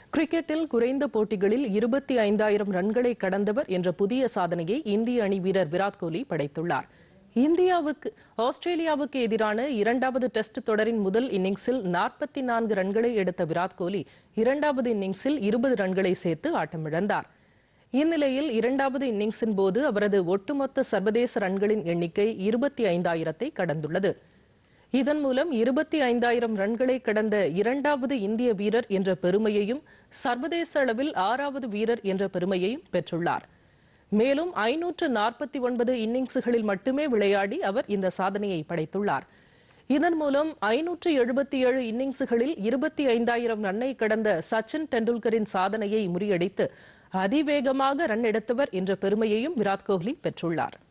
கிரிக்கெட்டில் குறைந்த போட்டிகளில் இருபத்தி ஐந்தாயிரம் ரன்களை கடந்தவர் என்ற புதிய சாதனையை இந்திய அணி வீரர் விராட் கோலி படைத்துள்ளார் இந்தியாவுக்கு ஆஸ்திரேலியாவுக்கு எதிரான இரண்டாவது டெஸ்ட் தொடரின் முதல் இன்னிங்ஸில் நாற்பத்தி நான்கு ரன்களை எடுத்த விராட் கோலி இரண்டாவது இன்னிங்ஸில் இருபது ரன்களை சேர்த்து ஆட்டமிழந்தார் இந்நிலையில் இரண்டாவது இன்னிங்ஸின் போது அவரது ஒட்டுமொத்த சர்வதேச ரன்களின் எண்ணிக்கை இருபத்தி ஐந்தாயிரத்தை கடந்துள்ளது இதன் மூலம் இருபத்தி ஐந்தாயிரம் ரன்களை கடந்த இரண்டாவது இந்திய வீரர் என்ற பெருமையையும் சர்வதேச அளவில் ஆறாவது வீரர் என்ற பெருமையையும் பெற்றுள்ளார் மேலும் ஐநூற்று நாற்பத்தி ஒன்பது இன்னிங்ஸுகளில் மட்டுமே விளையாடி அவர் இந்த சாதனையை படைத்துள்ளார் இதன் மூலம் ஐநூற்று எழுபத்தி ஏழு இன்னிங்ஸுகளில் இருபத்தி ஐந்தாயிரம் ரன்னை கடந்த சச்சின் டெண்டுல்கரின் சாதனையை முறியடித்து அதிவேகமாக ரன் எடுத்தவர் என்ற பெருமையையும் விராட் கோலி பெற்றுள்ளார்